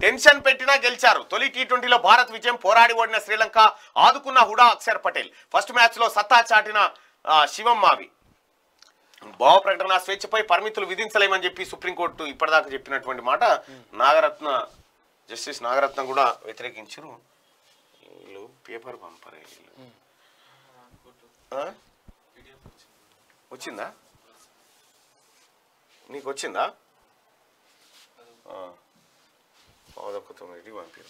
Tension పెట్టినా గెలిచారు తొలి టీ ట్వంటీలో భారత్ విజయం పోరాడి ఓడిన శ్రీలంక ఆదుకున్న హుడా అక్షర్ పటేల్ ఫస్ట్ మ్యాచ్ లో సత్తా చాటిన ఆ, శివం మావి భావ ప్రకటన స్వేచ్ఛపై పరిమితులు విధించలేమని చెప్పి సుప్రీంకోర్టు ఇప్పటిదాకా చెప్పినటువంటి మాట నాగరత్న జస్టిస్ నాగరత్న కూడా వ్యతిరేకించారు వీళ్ళు పేపర్ పంపరే వీళ్ళు. ఆ? వచ్చిందా నీకు వచ్చిందా ఆ. పావుదొక్క తొమ్మిది పంపారు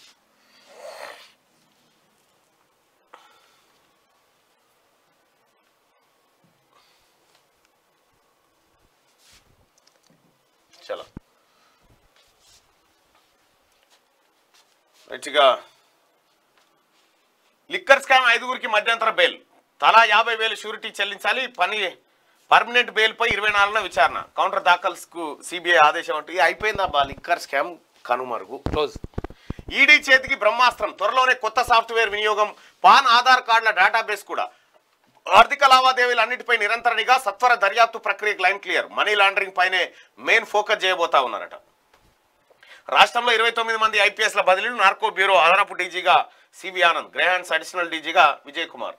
చలో రైట్గా లిక్కర్ స్కామ్ ఐదుగురికి మధ్యంతర బెయిల్ తలా యాభై వేలు షూరిటీ చెల్లించాలి పని పర్మనెంట్ బెయిల్పై ఇరవై నాలుగున విచారణ కౌంటర్ దాఖల్స్కు సిబిఐ ఆదేశం అంటూ ఇది అయిపోయిందా బా లిక్కర్ స్కామ్ కనుమరుగు క్లోజ్ ఈడీ చేతికి బ్రహ్మాస్త్రం త్వరలోనే కొత్త సాఫ్ట్వేర్ వినియోగం పాన్ ఆధార్ కార్డుల డేటాబేస్ కూడా ఆర్థిక లావాదేవీలు అన్నిటిపై నిరంతర నిఘా సత్వర దర్యాప్తు ప్రక్రియకు లైన్ క్లియర్ మనీ లాండరింగ్ పైనే మెయిన్ ఫోకస్ చేయబోతా ఉన్నారట రాష్ట్రంలో ఇరవై తొమ్మిది మంది ఐపీఎస్ల బదిలీలు నార్కో బ్యూరో అదనపు డీజీగా సివి ఆనంద్ గ్రహాన్స్ అడిషనల్ డీజీగా విజయ్ కుమార్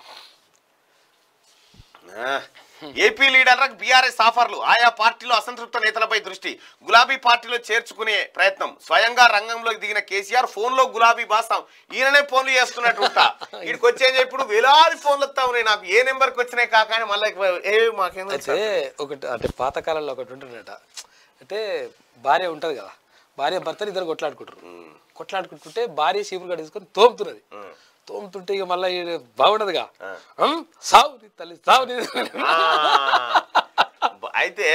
ఆ, ఏపీ లీడర్లకు బీఆర్ఎస్ ఆఫర్లు ఆయా పార్టీలో అసంతృప్త నేతలపై దృష్టి గులాబీ పార్టీలో చేర్చుకునే ప్రయత్నం స్వయంగా రంగంలోకి దిగిన కేసీఆర్ ఫోన్లో గులాబీ బాస్తాం ఈయననే ఫోన్లు చేస్తున్నట్టు ఉంటా వీడికి వచ్చేది ఇప్పుడు వేలాది ఫోన్లు వస్తా ఉన్నాయి నాకు ఏ నెంబర్కి వచ్చినాయి కాక అని మళ్ళీ ఏ మాకేం తెలుసు అయితే ఒకటి అంటే పాతకాలంలో ఒకటి ఉంటుందట అంటే భార్య ఉంటది కదా భార్య భర్తలు ఇద్దరు కొట్లాడుకుంటారు కొట్లాడుకుంటుంటే భార్య చీపురు కట్టేసుకొని తోముతున్నది తోముతుంటే ఇక మళ్ళీ బాగుండదుగా "ఉమ్, సావు నీ తల్లి సావు నీ ఆ, బ- అయితే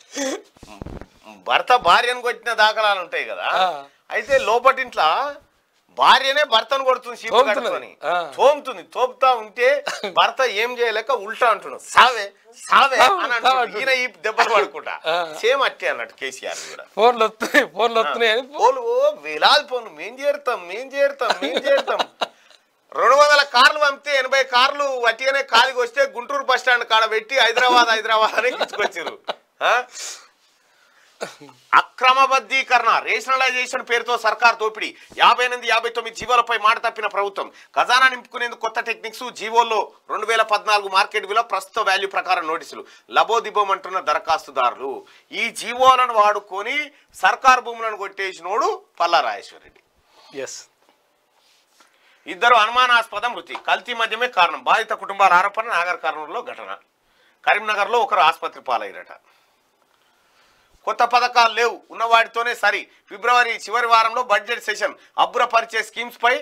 భర్త భార్యను కొట్టిన దాఖలాలు ఉంటాయి కదా ఆ. అయితే లోపటింట్లో భార్యనే భర్తను కొడుతుంది చీపు తోముతున్నది. కట్టుకొని ఆ. తోముతుంది తోపుతా ఉంటే భర్త ఏం చేయలేక ఉల్టా అంటున్నాడు సావే సావే సావు, అని సావు అంటున్నాడు అంటున్నాడు. ఈయన ఈ దెబ్బలు పడుకుంటా ఆ. సేమ్ అట్టే అన్నట్టు కేసీఆర్ కూడా ఫోన్లు వస్తున్నాయి ఫోన్లు వస్తున్నాయి అని పోలు ఓ వేలాది పోను మేం చేరుతాం మేం చేరుతాం మేం చేరుతాం రెండు వందల కార్లు పంపితే ఎనభై కార్లు వట్టిగానే ఖాళీకి వస్తే గుంటూరు బస్ స్టాండ్ కాడ పెట్టి హైదరాబాద్ హైదరాబాద్ అని తీసుకొచ్చారు ఆ? అక్రమబద్ధీకరణ రేషనలైజేషన్ పేరుతో సర్కార్ దోపిడీ యాభై ఎనిమిది యాభై తొమ్మిది జీవోలపై మాట తప్పిన ప్రభుత్వం ఖజానా నింపుకునేందుకు కొత్త టెక్నిక్స్ జీవోల్లో రెండు వేల పద్నాలుగు మార్కెట్ విలువ ప్రస్తుత వాల్యూ ప్రకారం నోటీసులు లబోదిబోమంటున్న దరఖాస్తుదారులు ఈ జీవోలను వాడుకొని సర్కార్ భూములను కొట్టేసినోడు పల్లా రెడ్డి ఎస్ ఇద్దరు అనుమానాస్పద మృతి కల్తీ మద్యమే కారణం బాధిత కుటుంబాల ఆరోపణ నాగర్ కర్నూలులో ఘటన కరీంనగర్లో ఒకరు ఆసుపత్రి పాలయ్యారట కొత్త పథకాలు లేవు ఉన్నవాటితోనే సరి ఫిబ్రవరి చివరి వారంలో బడ్జెట్ సెషన్ అబ్బురపరిచే స్కీమ్స్ పై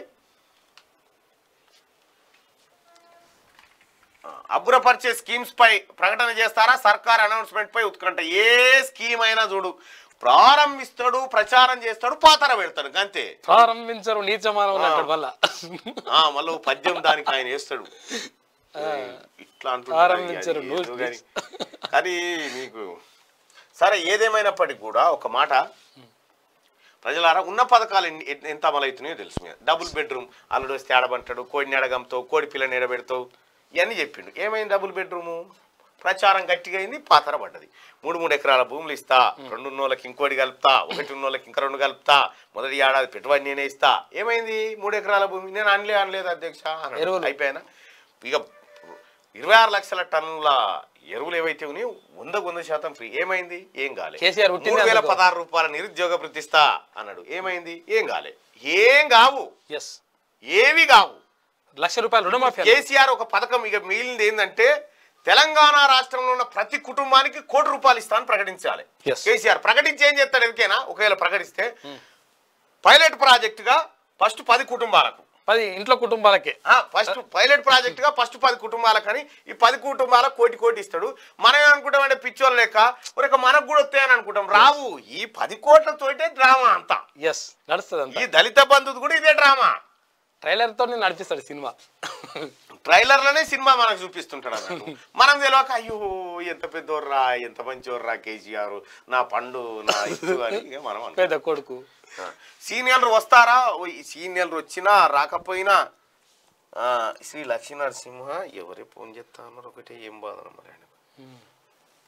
అబ్బురపరిచే స్కీమ్స్ పై ప్రకటన చేస్తారా సర్కార్ అనౌన్స్మెంట్ పై ఉత్కంఠ ఏ స్కీమ్ అయినా చూడు ప్రారంభిస్తాడు ప్రచారం చేస్తాడు పాతర పెడతాడు అంతే ప్రారంభించరు నీచమానవులు అంటాడు మళ్ళా ఆ మళ్ళీ ఓ పద్యం దానికి ఆయన వేస్తాడు ఇట్లా అంటుంటాడు ప్రారంభించారు, అది లూజ్ ఏదో కానీ. కానీ మీకు సరే ఏదేమైనప్పటికీ కూడా ఒక మాట ప్రజలారా ఉన్న పథకాలు ఎన్ని- ఎన్ని- ఎంత అమలవుతున్నాయో తెలుసు మీరు డబుల్ బెడ్రూమ్ అల్లుడు వస్తే ఆడబంటాడు కోడిని అడగంతో కోడి పిల్లని ఎడబెడతావు ఇవన్నీ చెప్పిండు ఏమైంది డబుల్ బెడ్రూము ప్రచారం గట్టిగా అయింది పాతర పడ్డది మూడు మూడు ఎకరాల భూములు ఇస్తా రెండు ఉన్నోళ్ళకి ఇంకోటి కలుపుతా ఒకటి ఉన్నోళ్ళకి ఇంకా రెండు కలుపుతా మొదటి ఏడాది పెట్టుబడి నేనే ఇస్తా ఏమైంది మూడు ఎకరాల భూమి నేను అనలే అనలేదు అధ్యక్ష అన్నాడు. ఎరువులు. అయిపోయినా ఇక ఇరవై ఆరు లక్షల టన్నుల ఎరువులు ఏవైతే ఉన్నాయో వందకు వంద శాతం ఫ్రీ ఏమైంది ఏం కాలే కేసీఆర్ ఉట్టిందే మూడు వేల అందుకో. పదహారు రూపాయల నిరుద్యోగ వృత్తిస్తా అన్నాడు ఏమైంది ఏం కాలే ఏం కావు ఎస్ ఏవి కావు లక్ష రూపాయలు రుణమాఫీ అన్నారు. కేసీఆర్ ఒక పథకం ఇక మిగిలింది ఏంటంటే తెలంగాణ రాష్ట్రంలో ఉన్న ప్రతి కుటుంబానికి కోటి రూపాయలు ఇస్తానని ప్రకటించాలి Yes. కేసీఆర్ ప్రకటించి ఏం చేస్తాడు ఎందుకైనా ఒకవేళ ప్రకటిస్తే పైలట్ ప్రాజెక్టుగా ఫస్ట్ పది కుటుంబాలకు పది ఇంట్లో కుటుంబాలకే ఫస్ట్ పైలట్ ప్రాజెక్ట్ గా ఫస్ట్ పది కుటుంబాలకని ఈ పది కుటుంబాలకు కోటి కోటి ఇస్తాడు మనం ఏమనుకుంటాం అంటే పిచ్చోళ్ళు లెక్క ఒక మనకు కూడా వస్తాయని అనుకుంటాం రావు ఈ పది కోట్లతోటే డ్రామా అంతా ఎస్ నడుస్తుంది అంత ఈ దళిత బంధుది కూడా ఇదే డ్రామా ట్రైలర్ తో నేను నడిపిస్తాడు సినిమా ట్రైలర్లోనే సినిమా మనకు చూపిస్తుంటాడు అన్నట్టు మనం తెలియక అయ్యో ఎంత పెద్దోర్రా ఎంత మంచోర్రా కేసీఆర్ నా పండు నా ఇల్లు అని ఇక మనం అనుకుంటాం. పెద్ద కొడుకు ఆ, సీనియర్లు వస్తారా ఓ, ఈ సీనియర్లు వచ్చినా రాకపోయినా ఆ, శ్రీ లక్ష్మీ నరసింహ ఎవరే ఫోన్ చేస్తా అన్నారు ఒకటే ఏం బాధ మరి ఆయన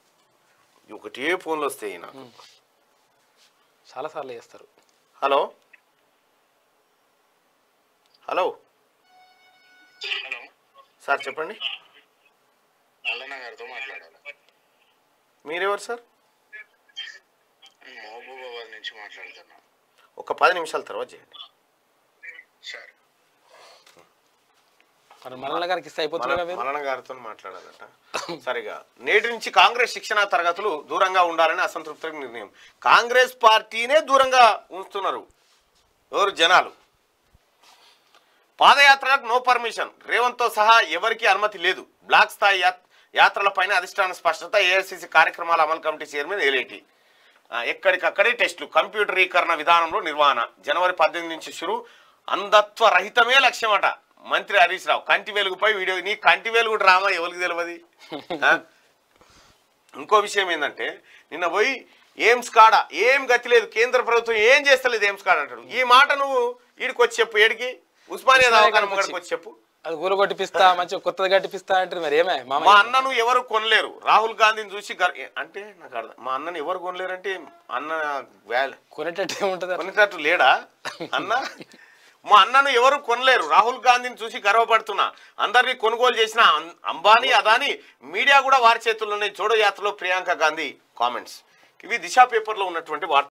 ఒకటే ఫోన్లు వస్తాయి నాకు చాలా సార్లు చేస్తారు హలో హలో హలో సార్ చెప్పండి మల్లన్న గారితో మాట్లాడాలి మీరెవరు సార్ మహబూబాబాద్ నుంచి మాట్లాడుతున్నా ఒక పది నిమిషాల తర్వాత చేయండి సరే మరి మల్లన్న గారికి ఇస్తే అయిపోతుందిగా మీరు మలన గారితో మాట్లాడాలట సరిగా నేటి నుంచి కాంగ్రెస్ శిక్షణా తరగతులు దూరంగా ఉండాలని అసంతృప్తి నిర్ణయం కాంగ్రెస్ పార్టీనే దూరంగా ఉంచుతున్నారు ఎవరు జనాలు పాదయాత్రకు నో పర్మిషన్ రేవంత్తో సహా ఎవరికీ అనుమతి లేదు బ్లాక్ స్థాయి యాత్- యాత్రలపైన అధిష్టాన స్పష్టత ఏఐసిసి కార్యక్రమాల అమలు కమిటీ చైర్మన్ ఏలేటి ఆ, ఎక్కడికక్కడే టెస్టులు కంప్యూటరీకరణ విధానంలో నిర్వహణ జనవరి పద్దెనిమిది నుంచి షురు అంధత్వ రహితమే లక్ష్యమట మంత్రి హరీష్ రావు కంటి వెలుగుపై వీడియో నీ కంటి వెలుగు డ్రామా ఎవరికి తెలియదు ఆ? ఇంకో విషయం ఏంటంటే నిన్న పోయి ఎయిమ్స్ కాడ ఏం గతి లేదు కేంద్ర ప్రభుత్వం ఏం చేస్తలేదు ఎయిమ్స్ కాడ అంటాడు ఈ మాట నువ్వు ఈడికి వచ్చి చెప్పు ఏడికి ఉస్మానియా దవాఖాన ముంగడికి వచ్చి చెప్పు అది ఊరు కొట్టిపిస్తా మంచిగా కొత్తది కట్టిపిస్తా అంటే మరి ఏమే మా మామ అన్నను ఎవరు కొనలేరు రాహుల్ గాంధీని చూసి గర్- అంటే నాకు అర్థం మా అన్నను ఎవరు కొనలేరు అంటే అన్న వ్యాల్ కొనేటట్టు ఏముంటది అట్లా? కొనేటట్టు లేడా అన్న మా అన్నను ఎవరు కొనలేరు రాహుల్ గాంధీని చూసి గర్వపడుతున్నా అందరినీ కొనుగోలు చేసిన అం- అంబానీ అదాని మీడియా కూడా వారి చేతుల్లోనే జోడో యాత్రలో ప్రియాంక గాంధీ కామెంట్స్ ఇవి దిశా పేపర్లో ఉన్నటువంటి వార్త